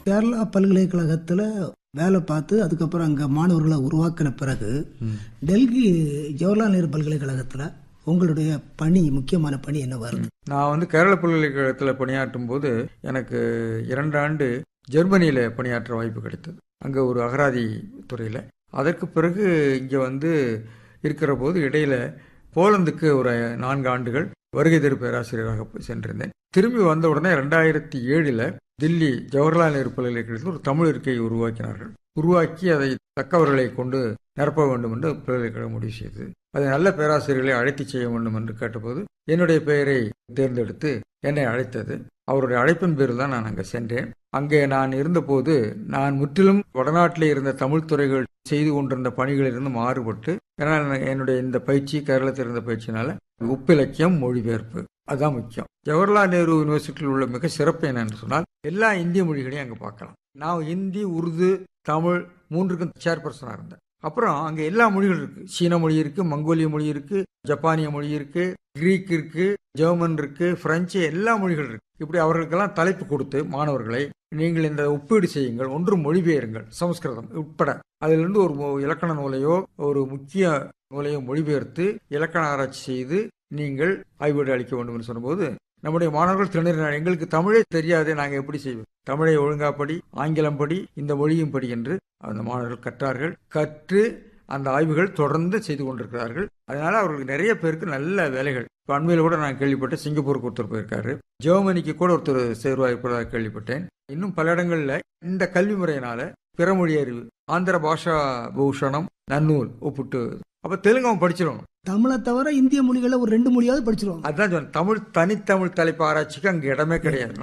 கேரளா பல்கலைக்கழகத்துல வேலை பார்த்து அதுக்கப்புறம் அங்க மாணவர்களை உருவாக்கின பிறகு டெல்லி ஜவஹர்லால் நேரு பல்கலைக்கழகத்துல உங்களுடைய பணி முக்கியமான பணி என்ன வருது நான் வந்து கேரள பல்கலைக்கழகத்தில் பணியாற்றும் போது எனக்கு இரண்டு ஆண்டு ஜெர்மனியில் பணியாற்ற வாய்ப்பு கிடைத்தது அங்கே ஒரு அகராதி துறையில் அதற்கு பிறகு இங்கே வந்து இருக்கிற போது இடையில போலந்துக்கு ஒரு நான்கு ஆண்டுகள் வருகை தரு பேராசிரியராக போய் சென்றிருந்தேன் திரும்பி வந்த உடனே ரெண்டாயிரத்தி ஏழில் தில்லி ஜவஹர்லால் நேரு பல்கலைக்கழகத்தில் ஒரு தமிழ் இருக்கையை உருவாக்கினார்கள் உருவாக்கி அதை தக்கவர்களை கொண்டு நிரப்ப வேண்டும் என்று பல்கலைக்கழகம் முடிவு செய்தது அதை நல்ல பேராசிரியர்களை அழைத்து செய்ய வேண்டும் என்று கேட்டபோது என்னுடைய பெயரை தேர்ந்தெடுத்து என்னை அழைத்தது அவருடைய அழைப்பின் பேரில் தான் நான் அங்கே சென்றேன் அங்கே நான் இருந்தபோது நான் முற்றிலும் வடநாட்டில் இருந்த தமிழ் துறைகள் செய்து கொண்டிருந்த பணிகளிலிருந்து மாறுபட்டு ஏன்னா என்னுடைய இந்த பயிற்சி கேரளத்தில் இருந்த பயிற்சினால உப்பிலக்கியம் மொழிபெயர்ப்பு அதுதான் முக்கியம் ஜவஹர்லால் நேரு யூனிவர்சிட்டியில் உள்ள மிக சிறப்பு என்னன்னு சொன்னால் எல்லா இந்திய மொழிகளையும் அங்கே பார்க்கலாம் நான் ஹிந்தி உருது தமிழ் மூன்றுக்கும் சேர்பர்சனாக இருந்தேன் அப்புறம் அங்கே எல்லா மொழிகளும் இருக்கு சீன மொழி இருக்கு மங்கோலிய மொழி இருக்கு ஜப்பானிய மொழி இருக்கு கிரீக் இருக்கு ஜெர்மன் இருக்கு பிரெஞ்சு எல்லா மொழிகள் இருக்கு இப்படி அவர்களுக்கெல்லாம் தலைப்பு கொடுத்து மாணவர்களை நீங்கள் இந்த ஒப்பீடு செய்யுங்கள் ஒன்று மொழிபெயருங்கள் சமஸ்கிருதம் உட்பட அதிலிருந்து ஒரு இலக்கண நூலையோ ஒரு முக்கிய நூலையோ மொழிபெயர்த்து இலக்கண ஆராய்ச்சி செய்து நீங்கள் ஆய்வீடு அளிக்க வேண்டும் என்று சொன்னபோது நம்முடைய மாணவர்கள் திணறினார் எங்களுக்கு தமிழே தெரியாதே நாங்கள் எப்படி செய்வோம் தமிழை ஒழுங்கா படி ஆங்கிலம் படி இந்த மொழியும் படி என்று அந்த மாணவர்கள் கற்றார்கள் கற்று அந்த ஆய்வுகள் தொடர்ந்து செய்து கொண்டிருக்கிறார்கள் அதனால அவர்களுக்கு நிறைய பேருக்கு நல்ல வேலைகள் இப்போ அண்மையில் கூட நான் கேள்விப்பட்டேன் சிங்கப்பூருக்கு ஒருத்தர் போயிருக்காரு ஜெர்மனிக்கு கூட ஒருத்தர் சேர்வாயிருப்பதாக கேள்விப்பட்டேன் இன்னும் பல இடங்கள்ல இந்த கல்வி முறையினால பிறமொழி அறிவு ஆந்திர பாஷா பூஷணம் நன்னூல் ஒப்பிட்டு அப்ப தெலுங்கு அவன் படிச்சிடணும் தமிழை தவிர இந்திய மொழிகளை ஒரு ரெண்டு மொழியாவது படிச்சிருவாங்க அதான் சொன்னேன் தமிழ் தனித்தமிழ் தலைப்பு ஆராய்ச்சிக்கு அங்க இடமே கிடையாது